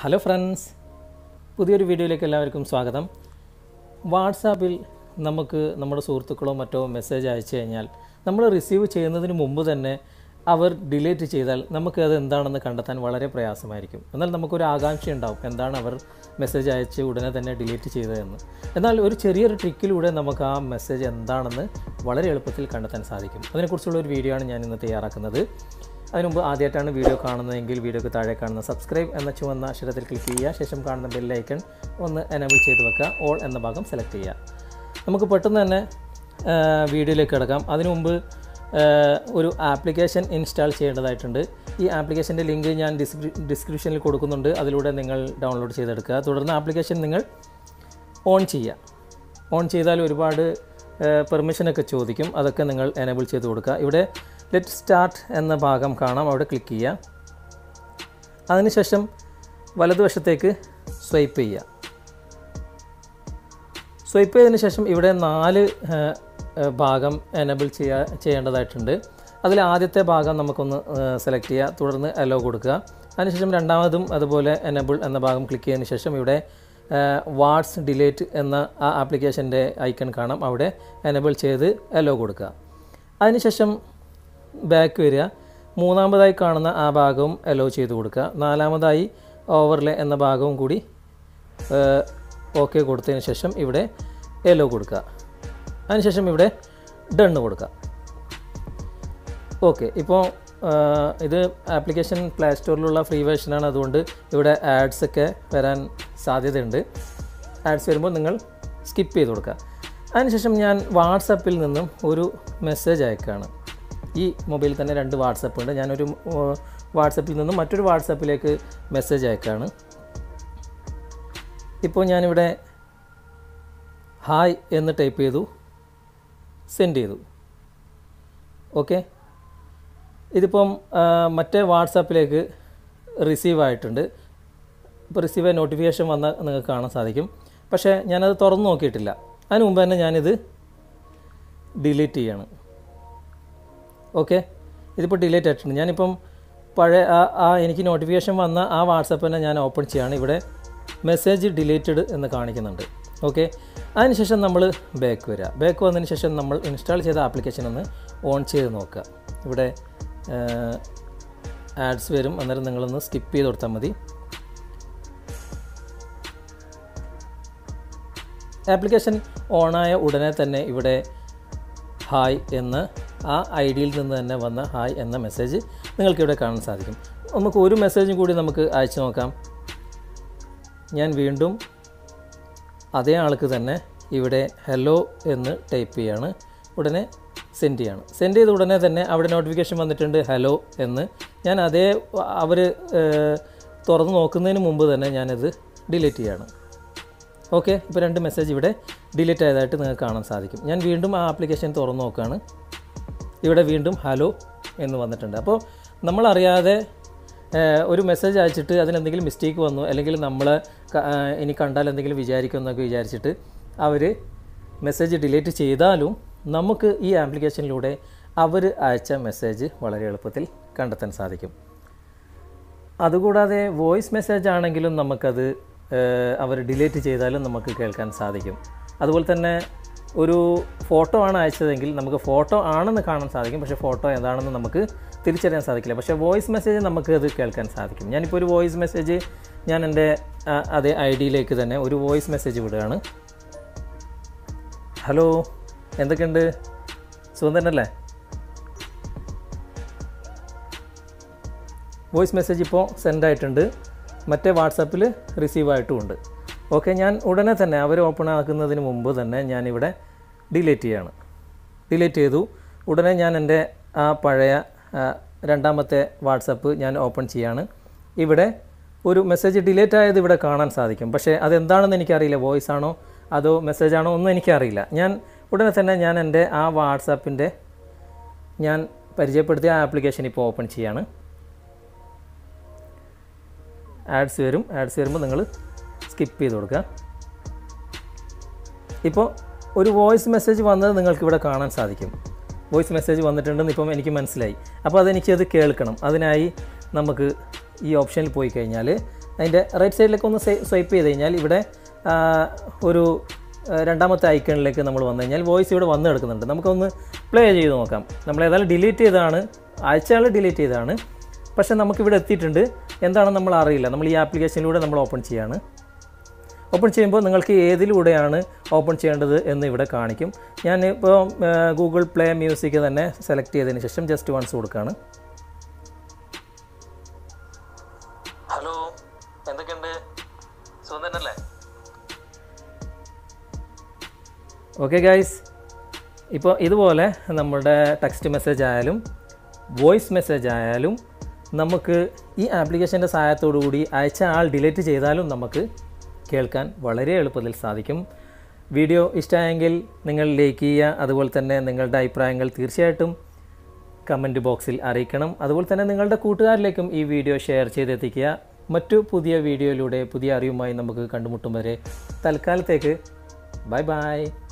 hello friends പുതിയൊരു വീഡിയോയിലേക്ക് എല്ലാവർക്കും സ്വാഗതം വാട്സാപ്പിൽ നമുക്ക് നമ്മുടെ സുഹൃത്തുക്കളോ മറ്റോ മെസ്സേജ് അയച്ചു കഴിഞ്ഞാൽ നമ്മൾ റിസീവ് ചെയ്യുന്നതിന് മുമ്പ് തന്നെ അവർ ഡിലീറ്റ് ചെയ്താൽ നമുക്ക് അത് എന്താണെന്ന് കണ്ടെത്താൻ വളരെ പ്രയാസമായിരിക്കും എന്നാൽ നമുക്കൊരു ആകാംക്ഷ ഉണ്ടാവും എന്താണ് അവർ മെസ്സേജ് അയച്ച് ഉടനെ തന്നെ ഡിലീറ്റ് ചെയ്തതെന്ന് എന്നാൽ ഒരു ചെറിയൊരു ട്രിക്കിലൂടെ നമുക്ക് ആ മെസ്സേജ് എന്താണെന്ന് വളരെ എളുപ്പത്തിൽ കണ്ടെത്താൻ സാധിക്കും അതിനെക്കുറിച്ചുള്ള ഒരു വീഡിയോ ആണ് ഞാൻ ഇന്ന് തയ്യാറാക്കുന്നത് അതിനു മുമ്പ് ആദ്യമായിട്ടാണ് വീഡിയോ കാണുന്നതെങ്കിൽ വീഡിയോക്ക് താഴെ കാണുന്ന സബ്സ്ക്രൈബ് എന്ന ചുവന്ന അക്ഷരത്തിൽ ക്ലിക്ക് ചെയ്യുക ശേഷം കാണുന്ന ബെല്ലൈക്കൺ ഒന്ന് എനേബിൾ ചെയ്ത് വെക്കുക ഓൾ എന്ന ഭാഗം സെലക്ട് ചെയ്യുക നമുക്ക് പെട്ടെന്ന് തന്നെ ആ, വീഡിയോയിലേക്ക് കിടക്കാം അതിനു മുമ്പ് ആ, ഒരു ആപ്ലിക്കേഷൻ ഇൻസ്റ്റാൾ ചെയ്യേണ്ടതായിട്ടുണ്ട് ഈ ആപ്ലിക്കേഷൻ്റെ ലിങ്ക് ഞാൻ ഡിസ്ക്രി ഡിസ്ക്രിപ്ഷനിൽ കൊടുക്കുന്നുണ്ട് അതിലൂടെ നിങ്ങൾ ഡൗൺലോഡ് ചെയ്തെടുക്കുക തുടർന്ന് ആപ്ലിക്കേഷൻ നിങ്ങൾ ഓൺ ചെയ്യുക ഓൺ ചെയ്താൽ ഒരുപാട് പെർമിഷനൊക്കെ ചോദിക്കും അതൊക്കെ നിങ്ങൾ എനേബിൾ ചെയ്ത് കൊടുക്കുക ഇവിടെ ലെറ്റ് സ്റ്റാർട്ട് എന്ന ഭാഗം കാണാം അവിടെ ക്ലിക്ക് ചെയ്യുക അതിനുശേഷം വലതുവശത്തേക്ക് സ്വൈപ്പ് ചെയ്യുക സ്വൈപ്പ് ചെയ്തതിന് ശേഷം ഇവിടെ നാല് ആ, ആ, ഭാഗം എനേബിൾ ചെയ്യാ ചെയ്യേണ്ടതായിട്ടുണ്ട് അതിൽ ആദ്യത്തെ ഭാഗം നമുക്കൊന്ന് സെലക്ട് ചെയ്യുക തുടർന്ന് അലോ കൊടുക്കുക അതിനുശേഷം രണ്ടാമതും അതുപോലെ എനേബിൾ എന്ന ഭാഗം ക്ലിക്ക് ചെയ്തതിന് ശേഷം ഇവിടെ വാട്സ് ഡിലേറ്റ് എന്ന ആ ആപ്ലിക്കേഷൻ്റെ ഐക്കൺ കാണാം അവിടെ എനേബിൾ ചെയ്ത് അലോ കൊടുക്കുക അതിനുശേഷം ബാക്ക് വരിക മൂന്നാമതായി കാണുന്ന ആ ഭാഗവും അലോ ചെയ്ത് കൊടുക്കുക നാലാമതായി ഓവർലേ എന്ന ഭാഗവും കൂടി ഓക്കെ കൊടുത്തതിന് ശേഷം ഇവിടെ എലോ കൊടുക്കുക അതിനുശേഷം ഇവിടെ ഡണ്ണ് കൊടുക്കുക ഓക്കെ ഇപ്പോൾ ഇത് ആപ്ലിക്കേഷൻ പ്ലേ സ്റ്റോറിലുള്ള ഫ്രീ വേർഷനാണ് അതുകൊണ്ട് ഇവിടെ ആഡ്സ് ഒക്കെ വരാൻ സാധ്യതയുണ്ട് ആഡ്സ് വരുമ്പോൾ നിങ്ങൾ സ്കിപ്പ് ചെയ്ത് കൊടുക്കുക അതിനുശേഷം ഞാൻ വാട്സപ്പിൽ നിന്നും ഒരു മെസ്സേജ് അയക്കുകയാണ് ഈ മൊബൈലിൽ തന്നെ രണ്ട് വാട്സപ്പ് ഉണ്ട് ഞാനൊരു വാട്സപ്പിൽ നിന്നും മറ്റൊരു വാട്സപ്പിലേക്ക് മെസ്സേജ് അയക്കുകയാണ് ഇപ്പോൾ ഞാനിവിടെ ഹായ് എന്ന് ടൈപ്പ് ചെയ്തു സെൻഡ് ചെയ്തു ഓക്കെ ഇതിപ്പം ആ, മറ്റേ വാട്സാപ്പിലേക്ക് റിസീവ് ആയിട്ടുണ്ട് ഇപ്പോൾ റിസീവ് ആയ നോട്ടിഫിക്കേഷൻ വന്നാൽ നിങ്ങൾക്ക് കാണാൻ സാധിക്കും പക്ഷേ ഞാനത് തുറന്നു നോക്കിയിട്ടില്ല അതിന് മുമ്പ് തന്നെ ഞാനിത് ഡിലീറ്റ് ചെയ്യണം ഓക്കെ ഇതിപ്പോൾ ഡിലീറ്റ് ആയിട്ടുണ്ട് ഞാനിപ്പം പഴയ ആ ആ എനിക്ക് നോട്ടിഫിക്കേഷൻ വന്ന ആ വാട്സപ്പ് തന്നെ ഞാൻ ഓപ്പൺ ചെയ്യാണ് ഇവിടെ മെസ്സേജ് ഡിലീറ്റഡ് എന്ന് കാണിക്കുന്നുണ്ട് ഓക്കെ അതിനുശേഷം നമ്മൾ ബാക്ക് വരിക ബാക്ക് വന്നതിന് ശേഷം നമ്മൾ ഇൻസ്റ്റാൾ ചെയ്ത ആപ്ലിക്കേഷൻ ഒന്ന് ഓൺ ചെയ്ത് നോക്കുക ഇവിടെ ആഡ്സ് വരും അന്നേരം നിങ്ങളൊന്ന് സ്കിപ്പ് ചെയ്ത് കൊടുത്താൽ മതി ആപ്ലിക്കേഷൻ ഓണായ ഉടനെ തന്നെ ഇവിടെ ഹായ് എന്ന് ആ ഐ ഡിയിൽ നിന്ന് തന്നെ വന്ന ഹായ് എന്ന മെസ്സേജ് നിങ്ങൾക്കിവിടെ കാണാൻ സാധിക്കും നമുക്ക് ഒരു മെസ്സേജും കൂടി നമുക്ക് അയച്ചു നോക്കാം ഞാൻ വീണ്ടും അതേ ആൾക്ക് തന്നെ ഇവിടെ ഹലോ എന്ന് ടൈപ്പ് ചെയ്യാണ് ഉടനെ സെൻഡ് ചെയ്യാണ് സെൻഡ് ചെയ്ത ഉടനെ തന്നെ അവിടെ നോട്ടിഫിക്കേഷൻ വന്നിട്ടുണ്ട് ഹലോ എന്ന് ഞാൻ അതേ അവർ തുറന്ന് നോക്കുന്നതിന് മുമ്പ് തന്നെ ഞാനത് ഡിലീറ്റ് ചെയ്യാണ് ഓക്കെ ഇപ്പോൾ രണ്ട് മെസ്സേജ് ഇവിടെ ഡിലീറ്റ് ആയതായിട്ട് നിങ്ങൾക്ക് കാണാൻ സാധിക്കും ഞാൻ വീണ്ടും ആ ആപ്ലിക്കേഷൻ തുറന്ന് നോക്കുകയാണ് ഇവിടെ വീണ്ടും ഹലോ എന്ന് വന്നിട്ടുണ്ട് അപ്പോൾ നമ്മളറിയാതെ ഏഹ്, ഒരു മെസ്സേജ് അയച്ചിട്ട് അതിലെന്തെങ്കിലും മിസ്റ്റേക്ക് വന്നു അല്ലെങ്കിൽ നമ്മൾ ഇനി കണ്ടാൽ എന്തെങ്കിലും വിചാരിക്കും എന്നൊക്കെ വിചാരിച്ചിട്ട് അവർ മെസ്സേജ് ഡിലീറ്റ് ചെയ്താലും നമുക്ക് ഈ ആപ്ലിക്കേഷനിലൂടെ അവർ അയച്ച മെസ്സേജ് വളരെ എളുപ്പത്തിൽ കണ്ടെത്താൻ സാധിക്കും അതുകൂടാതെ വോയിസ് മെസ്സേജ് ആണെങ്കിലും നമുക്കത് അവർ ഡിലീറ്റ് ചെയ്താലും നമുക്ക് കേൾക്കാൻ സാധിക്കും അതുപോലെ തന്നെ ഒരു ഫോട്ടോ ആണ് അയച്ചതെങ്കിൽ നമുക്ക് ഫോട്ടോ ആണെന്ന് കാണാൻ സാധിക്കും പക്ഷേ ഫോട്ടോ ഏതാണെന്ന് നമുക്ക് തിരിച്ചറിയാൻ സാധിക്കില്ല പക്ഷേ വോയിസ് മെസ്സേജ് നമുക്ക് അത് കേൾക്കാൻ സാധിക്കും ഞാനിപ്പോൾ ഒരു വോയിസ് മെസ്സേജ് ഞാൻ എൻ്റെ ആ, അതേ ഐ ഡിയിലേക്ക് തന്നെ ഒരു വോയിസ് മെസ്സേജ് വിടുകയാണ് ഹലോ എന്തൊക്കെയുണ്ട് സുഖം തന്നെയല്ലേ വോയിസ് മെസ്സേജ് ഇപ്പോൾ സെൻഡ് ആയിട്ടുണ്ട് മറ്റേ വാട്സാപ്പിൽ റിസീവ് ആയിട്ടുമുണ്ട് ഓക്കെ ഞാൻ ഉടനെ തന്നെ അവർ ഓപ്പൺ ആക്കുന്നതിന് മുമ്പ് തന്നെ ഞാനിവിടെ ഡിലീറ്റ് ചെയ്യാണ് ഡിലീറ്റ് ചെയ്തു ഉടനെ ഞാൻ എൻ്റെ ആ പഴയ ആ, രണ്ടാമത്തെ വാട്സപ്പ് ഞാൻ ഓപ്പൺ ചെയ്യാണ് ഇവിടെ ഒരു മെസ്സേജ് ഡിലീറ്റ് ആയത് ഇവിടെ കാണാൻ സാധിക്കും പക്ഷേ അതെന്താണെന്ന് എനിക്കറിയില്ല വോയിസ് ആണോ അതോ മെസ്സേജ് ആണോ ഒന്നും എനിക്കറിയില്ല ഞാൻ ഉടനെ തന്നെ ഞാൻ എൻ്റെ ആ വാട്സാപ്പിൻ്റെ ഞാൻ പരിചയപ്പെടുത്തിയ ആ ആപ്ലിക്കേഷൻ ഇപ്പോൾ ഓപ്പൺ ചെയ്യാണ് ആഡ്സ് വരും ആഡ്സ് വരുമ്പോൾ നിങ്ങൾ സ്കിപ്പ് ചെയ്ത് കൊടുക്കുക ഇപ്പോൾ ഒരു വോയിസ് മെസ്സേജ് വന്നത് നിങ്ങൾക്ക് ഇവിടെ കാണാൻ സാധിക്കും വോയിസ് മെസ്സേജ് വന്നിട്ടുണ്ടെന്ന് ഇപ്പം എനിക്ക് മനസ്സിലായി അപ്പോൾ അതെനിക്കത് കേൾക്കണം അതിനായി നമുക്ക് ഈ ഓപ്ഷനിൽ പോയി കഴിഞ്ഞാൽ അതിൻ്റെ റൈറ്റ് സൈഡിലേക്ക് ഒന്ന് സ്വൈപ്പ് ചെയ്ത് കഴിഞ്ഞാൽ ഇവിടെ ആ, ഒരു ആ, രണ്ടാമത്തെ ഐക്കണിലേക്ക് നമ്മൾ വന്നു കഴിഞ്ഞാൽ വോയിസ് ഇവിടെ വന്ന് കിടക്കുന്നുണ്ട് നമുക്കൊന്ന് പ്ലേ ചെയ്ത് നോക്കാം നമ്മൾ ഏതായാലും ഡിലീറ്റ് ചെയ്തതാണ് അയച്ചയാൾ ഡിലീറ്റ് ചെയ്തതാണ് പക്ഷേ നമുക്കിവിടെ എത്തിയിട്ടുണ്ട് എന്താണെന്ന് നമ്മൾ അറിയില്ല നമ്മൾ ഈ ആപ്ലിക്കേഷനിലൂടെ നമ്മൾ ഓപ്പൺ ചെയ്യാണ് ഓപ്പൺ ചെയ്യുമ്പോൾ നിങ്ങൾക്ക് ഏതിലൂടെയാണ് ഓപ്പൺ ചെയ്യേണ്ടത് എന്ന് ഇവിടെ കാണിക്കും ഞാൻ ഇപ്പോൾ ഗൂഗിൾ പ്ലേ മ്യൂസിക് തന്നെ സെലക്ട് ചെയ്തതിന് ശേഷം ജസ്റ്റ് വൺസ് കൊടുക്കുകയാണ് ഹലോ എന്തൊക്കെയുണ്ട് സുഖം തന്നെയല്ലേ ഓക്കെ ഗൈസ് ഇപ്പോൾ ഇതുപോലെ നമ്മുടെ ടെക്സ്റ്റ് മെസ്സേജ് ആയാലും വോയിസ് മെസ്സേജ് ആയാലും നമുക്ക് ഈ ആപ്ലിക്കേഷൻ്റെ സഹായത്തോടു കൂടി അയച്ച ആൾ ഡിലീറ്റ് ചെയ്താലും നമുക്ക് കേൾക്കാൻ വളരെ എളുപ്പത്തിൽ സാധിക്കും വീഡിയോ ഇഷ്ടമായെങ്കിൽ നിങ്ങൾ ലൈക്ക് ചെയ്യുക അതുപോലെ തന്നെ നിങ്ങളുടെ അഭിപ്രായങ്ങൾ തീർച്ചയായിട്ടും കമൻറ്റ് ബോക്സിൽ അറിയിക്കണം അതുപോലെ തന്നെ നിങ്ങളുടെ കൂട്ടുകാരിലേക്കും ഈ വീഡിയോ ഷെയർ ചെയ്തെത്തിക്കുക മറ്റു പുതിയ വീഡിയോയിലൂടെ പുതിയ അറിവുമായി നമുക്ക് കണ്ടുമുട്ടും വരെ തൽക്കാലത്തേക്ക് ബൈ ബൈ